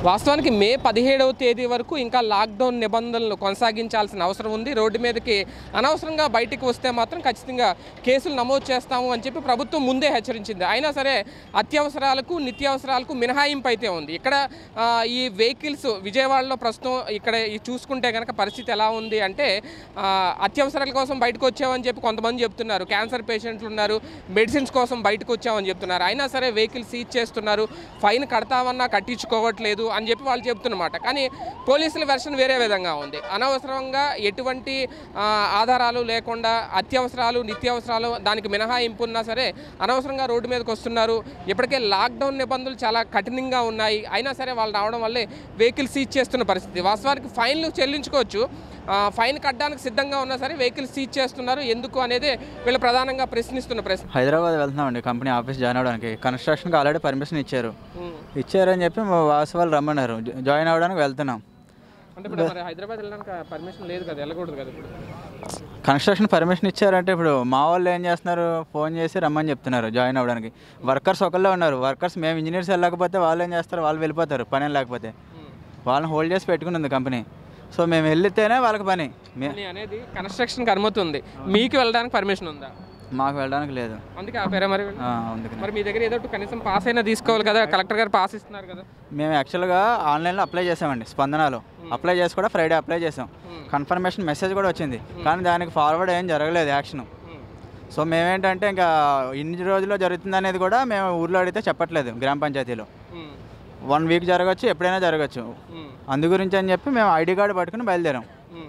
వాస్తవానికి మే పదిహేడవ తేదీ వరకు ఇంకా లాక్డౌన్ నిబంధనలు కొనసాగించాల్సిన అవసరం ఉంది రోడ్డు మీదకి అనవసరంగా బయటికి వస్తే మాత్రం ఖచ్చితంగా కేసులు నమోదు చేస్తాము అని చెప్పి ప్రభుత్వం ముందే హెచ్చరించింది అయినా సరే అత్యవసరాలకు నిత్యావసరాలకు మినహాయింపు అయితే ఉంది ఇక్కడ ఆ, ఈ వెహికల్స్ విజయవాడలో ప్రస్తుతం ఇక్కడ ఈ చూసుకుంటే కనుక పరిస్థితి ఎలా ఉంది అంటే ఆ, అత్యవసరాల కోసం బయటకు వచ్చామని చెప్పి కొంతమంది చెప్తున్నారు క్యాన్సర్ పేషెంట్లు ఉన్నారు మెడిసిన్స్ కోసం బయటకు వచ్చామని చెప్తున్నారు అయినా సరే వెహికల్ సీజ్ చేస్తున్నారు ఫైన్ కడతామన్నా కట్టించుకోవట్లేదు అని చెప్పి వాళ్ళు చెప్తున్నమాట కానీ పోలీసుల వెర్షన్ వేరే విధంగా ఉంది అనవసరంగా ఎటువంటి ఆ, ఆధారాలు లేకుండా అత్యవసరాలు నిత్యావసరాలు దానికి మినహాయింపు ఉన్నా సరే అనవసరంగా రోడ్డు మీదకి వస్తున్నారు ఇప్పటికే లాక్డౌన్ నిబంధనలు చాలా కఠినంగా ఉన్నాయి అయినా సరే వాళ్ళు రావడం వల్లే వెహికల్ సీజ్ చేస్తున్న పరిస్థితి వాస్తవానికి ఫైన్లు చెల్లించుకోవచ్చు ఆ, ఫైన్ కట్టడానికి సిద్ధంగా ఉన్నా సరే వెహికల్ సీజ్ చేస్తున్నారు ఎందుకు అనేది వీళ్ళు ప్రధానంగా ప్రశ్నిస్తున్న ప్రశ్న హైదరాబాద్ వెళ్తున్నామండి కంపెనీ ఆఫీస్ జాయిన్ అవ్వడానికి కన్స్ట్రక్షన్కి ఆల్రెడీ పర్మిషన్ ఇచ్చారు ఇచ్చారని చెప్పి మా వాసు వాళ్ళు రమ్మన్నారు జా- జాయిన్ అవ్వడానికి వెళ్తున్నాం అంటే ఇప్పుడు మరి హైదరాబాద్ వెళ్ళడానికి పర్మిషన్ లేదు కదా వెళ్ళకూడదు కదా ఇప్పుడు కన్స్ట్రక్షన్ పర్మిషన్ ఇచ్చారంటే ఇప్పుడు మా వాళ్ళు ఏం చేస్తున్నారు ఫోన్ చేసి రమ్మని చెప్తున్నారు జాయిన్ అవ్వడానికి వర్కర్స్ ఒకళ్ళే ఉన్నారు వర్కర్స్ మేము ఇంజనీర్స్ వెళ్ళకపోతే వాళ్ళు ఏం చేస్తారు వాళ్ళు వెళ్ళిపోతారు పని లేకపోతే వాళ్ళని హోల్డ్ చేసి పెట్టుకుని ఉంది కంపెనీ సో మేము వెళ్తేనే వాళ్ళకి పని మే కానీ అనేది కన్స్ట్రక్షన్కి అనుమతి ఉంది మీకు వెళ్ళడానికి పర్మిషన్ ఉందా మాకు వెళ్ళడానికి లేదు అందుకే ఆపారా మరి ఆ, అందుకని మరి మీ దగ్గర ఏదో ఒకటి కనీసం పాస్ అయినా తీసుకోవాలి కదా కలెక్టర్ గారు పాస్ ఇస్తున్నారు కదా మేము యాక్చువల్గా ఆన్లైన్లో అప్లై చేసామండి స్పందనలో అప్లై చేసి కూడా ఫ్రైడే అప్లై చేసాం కన్ఫర్మేషన్ మెసేజ్ కూడా వచ్చింది కానీ దానికి ఫార్వర్డ్ ఏం జరగలేదు యాక్షన్ సో మేమేంటంటే ఇంకా ఇన్ని రోజుల్లో జరుగుతుంది అనేది కూడా మేము ఊర్లో అడిగితే చెప్పట్లేదు గ్రామ పంచాయతీలో వన్ వీక్ జరగచ్చు ఎప్పుడైనా జరగచ్చు అందు గురించి అని చెప్పి మేము ఐడి కార్డు పట్టుకుని బయలుదేరాం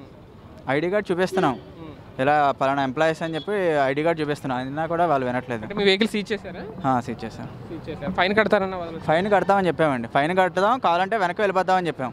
ఐడి కార్డు చూపిస్తున్నాం ఇలా పలానా ఎంప్లాయీస్ అని చెప్పి ఐడి కార్డు చూపిస్తున్నాం అయినా కూడా వాళ్ళు వినట్లేదు అంటే మీ వెహికల్ సీజ్ చేశారా సీట్ చేశాం సీజ్ చేశారు ఫైన్ కడతారన్న వదలదు ఫైన్ కడతామని చెప్పామండి ఫైన్ కడతాం కావాలంటే వెనక్కి వెళ్ళిపోతామని చెప్పాం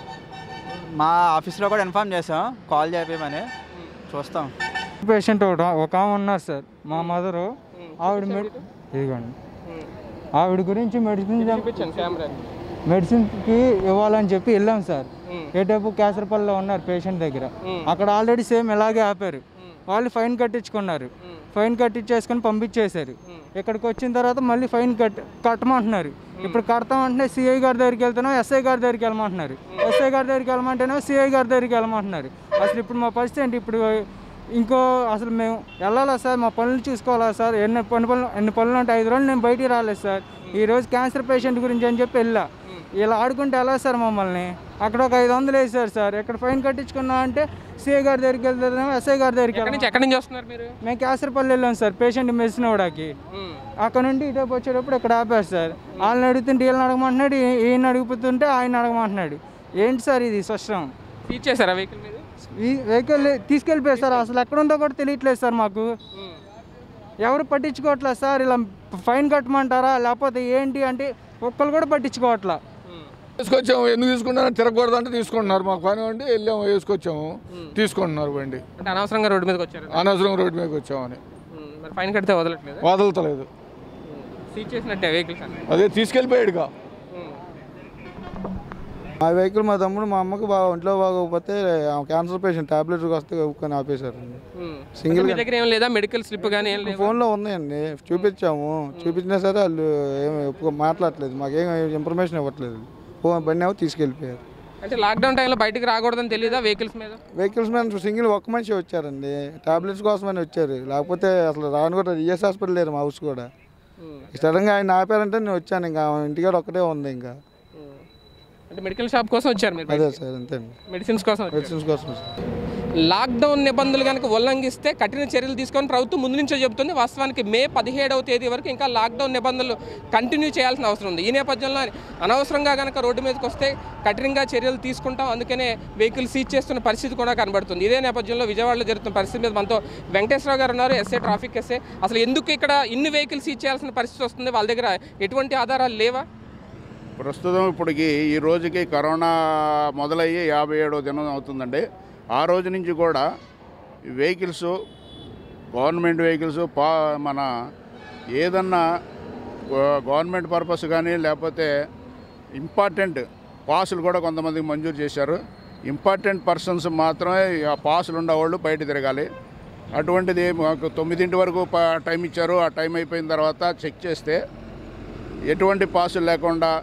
మా ఆఫీస్లో కూడా ఇన్ఫామ్ చేసాం కాల్ చేయమని చూస్తాం పేషెంట్ ఒకటి ఒక ఆమె ఉన్నారు సార్ మా మదరు ఆవిడ మెడి ఇదిగోండి ఆవిడ గురించి మెడిసిన్ చూపించాను కెమెరా మెడిసిన్కి ఇవ్వాలని చెప్పి వెళ్ళాం సార్ ఏటేపు కేసరపల్లిలో ఉన్నారు పేషెంట్ దగ్గర అక్కడ ఆల్రెడీ సేమ్ ఇలాగే ఆపారు వాళ్ళు ఫైన్ కట్టించుకున్నారు ఫైన్ కట్టించేసుకొని పంపించేశారు ఇక్కడికి వచ్చిన తర్వాత మళ్ళీ ఫైన్ కట్ కట్టమంటున్నారు ఇప్పుడు కడతామంటే సిఐ గారి దగ్గరికి వెళ్తున్నాం ఎస్ఐ గారి దగ్గరికి వెళ్ళమంటున్నారు ఎస్ఐ గారి దగ్గరికి వెళ్ళమంటేనే సిఐ గారి దగ్గరికి వెళ్ళమంటున్నారు అసలు ఇప్పుడు మా పరిస్థితి ఏంటి ఇప్పుడు ఇంకో అసలు మేము వెళ్ళాలా సార్ మా పనులు చూసుకోవాలా సార్ ఎన్ని పని పనులు ఎన్ని పనులు ఉంటాయి ఐదు రోజులు నేను బయటికి రాలేదు సార్ ఈ రోజు క్యాన్సర్ పేషెంట్ గురించి అని చెప్పి వెళ్ళా ఇలా ఆడుకుంటే ఎలా సార్ మమ్మల్ని అక్కడ ఒక ఐదు వందలు వేసారు సార్ ఇక్కడ ఫైన్ కట్టించుకున్నా అంటే సిఐ గారి దగ్గరికి వెళ్తారేమో ఎస్ఐ గారి దగ్గరికి ఎక్కడి వెళ్ళాం నుంచి ఎక్కడి నుంచి వస్తున్నారు మీరు మేము కేసరపల్లి వెళ్ళాం సార్ పేషెంట్ మెడిసిన్ ఇవ్వడానికి అక్కడ నుండి ఇటువైపు వచ్చేటప్పుడు ఇక్కడ ఆపారు సార్ వాళ్ళని అడుగుతుంటే వీళ్ళని అడగమంటున్నాడు ఈ- ఈయన అడుగుతుంటే ఆయన అడగమంటున్నాడు ఏంటి సార్ ఇది స్పష్టం సీజ్ చేశారా వెహికల్ మీరు ఈ వెహికల్ తీసుకెళ్ళిపోయారు సార్ అసలు ఎక్కడ ఉందో కూడా తెలియట్లేదు సార్ మాకు ఎవరు పట్టించుకోవట్లేదు సార్ ఇలా ఫైన్ కట్టమంటారా లేకపోతే ఏంటి అంటే ఒక్కరు కూడా పట్టించుకోవట్లా తీసుకొచ్చాము ఎందుకు తీసుకున్నారు తిరగకూడదు అంటే తీసుకుంటున్నారు మాకు పని ఉండి వెళ్ళాము వేసుకొచ్చాము తీసుకుంటున్నారు బండి అంటే అనవసరంగా రోడ్డు మీదకి వచ్చారు అనవసరం రోడ్డు మీదకి వచ్చామని ఉమ్, మరి ఫైన్ కడితే వదలట్లేదు వదలతలేదు సీజ్ చేసినట్టే వెహికల్స్ అన్ని అదే తీసుకెళ్ళిపోయాడుగా ఉమ్. మా వెహికల్ మా తమ్ముడు మా అమ్మకి బాగా ఒంట్లో బాగోకపోతే క్యాన్సర్ పేషెంట్ టాబ్లెట్స్ వస్తే ఒప్పుకొని ఆపేశారు ఉమ్. సింగిల్ అంటే మీ దగ్గర ఏం లేదా మెడికల్ స్లిప్ కానీ ఏం లేదు ఫోన్లో ఉన్నాయండి చూపించాము చూపించినా సరే వాళ్ళు ఏమి ఒప్పుకో- మాట్లాడలేదు మాకేం ఇన్ఫర్మేషన్ ఇవ్వట్లేదు ఫోన్ బండి ఏమో తీసుకెళ్ళిపోయారు అంటే లాక్డౌన్ టైంలో బయటికి రాకూడదని తెలియదా వెహికల్స్ మీద వెహికల్స్ మీద సింగిల్ ఒక్క మనిషి వచ్చారండి టాబ్లెట్స్ కోసమని వచ్చారు లేకపోతే అసలు రాను కూడా ఈఎస్ హాస్పిటల్ లేరు మా హౌస్ కూడా ఉమ్. సడన్గా ఆయన ఆపారంటే నేను వచ్చాను ఇంకా ఇంటికాడ ఒక్కటే ఉంది ఇంకా ఉమ్. అంటే మెడికల్ షాప్ కోసం వచ్చారు మీరు అదే సార్ అంతే అండి మెడిసిన్స్ కోసం వచ్చారు. మెడిసిన్స్ కోసం వచ్చాను. లాక్డౌన్ నిబంధనలు కనుక ఉల్లంఘిస్తే కఠిన చర్యలు తీసుకొని ప్రభుత్వం ముందు నుంచే చెబుతుంది వాస్తవానికి మే పదిహేడవ తేదీ వరకు ఇంకా లాక్డౌన్ నిబంధనలు కంటిన్యూ చేయాల్సిన అవసరం ఉంది ఈ నేపథ్యంలో అనవసరంగా కనుక రోడ్డు మీదకి వస్తే కఠినంగా చర్యలు తీసుకుంటాం అందుకనే వెహికల్ సీజ్ చేస్తున్న పరిస్థితి కూడా కనబడుతుంది ఇదే నేపథ్యంలో విజయవాడలో జరుగుతున్న పరిస్థితి మీద మనతో వెంకటేశ్వరరావు గారు ఉన్నారు ఎస్ఏ ట్రాఫిక్ ఎస్ఏ అసలు ఎందుకు ఇక్కడ ఇన్ని వెహికల్ సీజ్ చేయాల్సిన పరిస్థితి వస్తుంది వాళ్ళ దగ్గర ఎటువంటి ఆధారాలు లేవా ప్రస్తుతం ఇప్పటికి ఈ రోజుకి కరోనా మొదలయ్యి యాభై ఏడో దినం అవుతుందండి ఆ రోజు నుంచి కూడా ఈ వెహికల్స్ గవర్నమెంట్ వెహికల్స్ పా మన ఏదన్నా గవ- గవర్నమెంట్ పర్పస్ కానీ లేకపోతే ఇంపార్టెంట్ పాసులు కూడా కొంతమందికి మంజూరు చేశారు ఇంపార్టెంట్ పర్సన్స్ మాత్రమే ఆ పాసులు ఉండేవాళ్ళు బయట తిరగాలి అటువంటిది మాకు తొమ్మిదింటి వరకు ప- టైం ఇచ్చారు ఆ టైం అయిపోయిన తర్వాత చెక్ చేస్తే ఎటువంటి పాసులు లేకుండా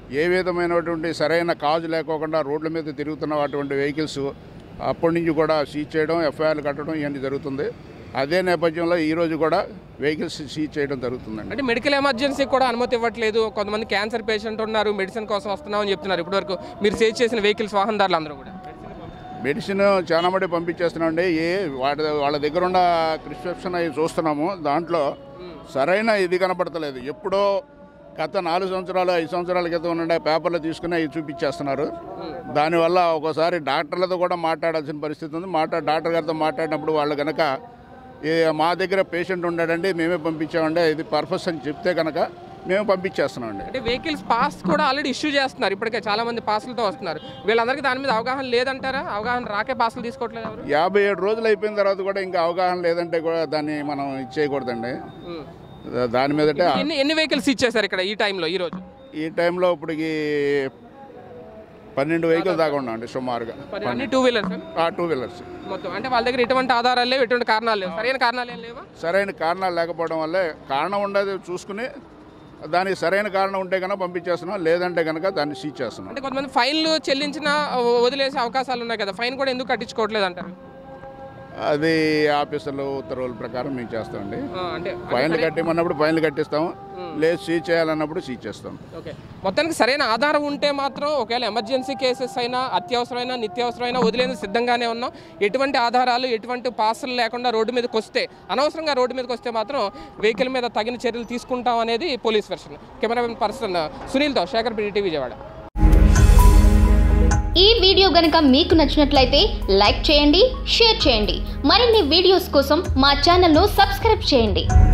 ఏ విధమైనటువంటి సరైన కాజు లేకోకుండా రోడ్ల మీద తిరుగుతున్న అటువంటి వెహికల్స్ అప్పటి నుంచి కూడా సీజ్ చేయడం ఎఫ్ఐఆర్లు కట్టడం ఇవన్నీ జరుగుతుంది అదే నేపథ్యంలో ఈరోజు కూడా వెహికల్స్ సీజ్ చేయడం జరుగుతుందండి అంటే మెడికల్ ఎమర్జెన్సీ కూడా అనుమతి ఇవ్వట్లేదు కొంతమంది క్యాన్సర్ పేషెంట్ ఉన్నారు మెడిసిన్ కోసం వస్తున్నాం అని చెప్తున్నారు ఇప్పటివరకు మీరు సేజ్ చేసిన వెహికల్స్ వాహనదారులు అందరూ కూడా మెడిసిన్ చాలా మటుకు పంపించేస్తున్నామండి ఏ వాటి వాళ్ళ దగ్గర ఉన్న ప్రిస్క్రిప్షన్ అవి చూస్తున్నాము దాంట్లో సరైన ఇది కనపడతలేదు ఎప్పుడో గత నాలుగు సంవత్సరాలు ఐదు సంవత్సరాల క్రితం ఉండే పేపర్లు తీసుకుని అవి చూపించేస్తున్నారు దానివల్ల ఒకసారి డాక్టర్లతో కూడా మాట్లాడాల్సిన పరిస్థితి ఉంది మాట్లా డాక్టర్ గారితో మాట్లాడినప్పుడు వాళ్ళు కనుక ఏ మా దగ్గర పేషెంట్ ఉన్నాడండి మేమే పంపించామండి ఇది పర్పస్ అని చెప్తే కనుక మేము పంపించేస్తున్నామండి అంటే వెహికల్స్ పాస్ కూడా ఆల్రెడీ ఇష్యూ చేస్తున్నారు ఇప్పటికే చాలా మంది పాసులతో వస్తున్నారు వీళ్ళందరికీ దాని మీద అవగాహన లేదంటారా అవగాహన రాకే పాసులు తీసుకోవట్లేదు ఎవరు యాభై ఏడు రోజులు అయిపోయిన తర్వాత కూడా ఇంకా అవగాహన లేదంటే కూడా దాన్ని మనం ఇచ్చేయకూడదండి ఉమ్. దాని మీదటే ఎన్ని ఎన్ని వెహికల్స్ ఇచ్చేసారు ఇక్కడ ఈ టైంలో ఈ రోజు ఈ టైంలో ఇప్పటికి పన్నెండు వెహికల్ దాకా ఉన్నామండి సుమారుగా అన్ని టూ వీలర్స్ ఆ టూ వీలర్స్ మొత్తం అంటే వాళ్ళ దగ్గర ఎటువంటి ఆధారాలు లేవు ఎటువంటి కారణాలు లేవు సరైన కారణాలు ఏం లేవా సరైన కారణాలు లేకపోవడం వల్లే కారణం ఉండేది చూసుకుని దానికి సరైన కారణం ఉంటే కనుక పంపించేస్తున్నాం లేదంటే కనుక దాన్ని సీజ్ చేస్తున్నాం అంటే కొంతమంది ఫైన్లు చెల్లించిన వదిలేసే అవకాశాలు ఉన్నాయి కదా ఫైన్ కూడా ఎందుకు కట్టించుకోవట్లేదు అంటారు అది ఆఫీసర్లు ఉత్తర్వుల ప్రకారం మేము చేస్తామండి ఆ, అంటే ఫైన్లు కట్టేమన్నప్పుడు ఫైన్లు కట్టిస్తాము లేదు సీజ్ చేయాలన్నప్పుడు సీజ్ చేస్తాం ఓకే మొత్తానికి సరైన ఆధారం ఉంటే మాత్రం ఒకవేళ ఎమర్జెన్సీ కేసెస్ అయినా అత్యవసరమైన నిత్యావసరమైన వదిలేందుకు సిద్ధంగానే ఉన్నాం ఎటువంటి ఆధారాలు ఎటువంటి పాసులు లేకుండా రోడ్డు మీదకి వస్తే అనవసరంగా రోడ్డు మీదకి వస్తే మాత్రం వెహికల్ మీద తగిన చర్యలు తీసుకుంటాం అనేది పోలీస్ వెర్షన్ కెమెరామెన్ పర్సన్ సునీల్తో శేఖర్ పిడిటి విజయవాడ ఈ వీడియో గనుక మీకు నచ్చినట్లయితే లైక్ చేయండి షేర్ చేయండి మరిన్ని వీడియోస్ కోసం మా ఛానల్ను సబ్స్క్రైబ్ చేయండి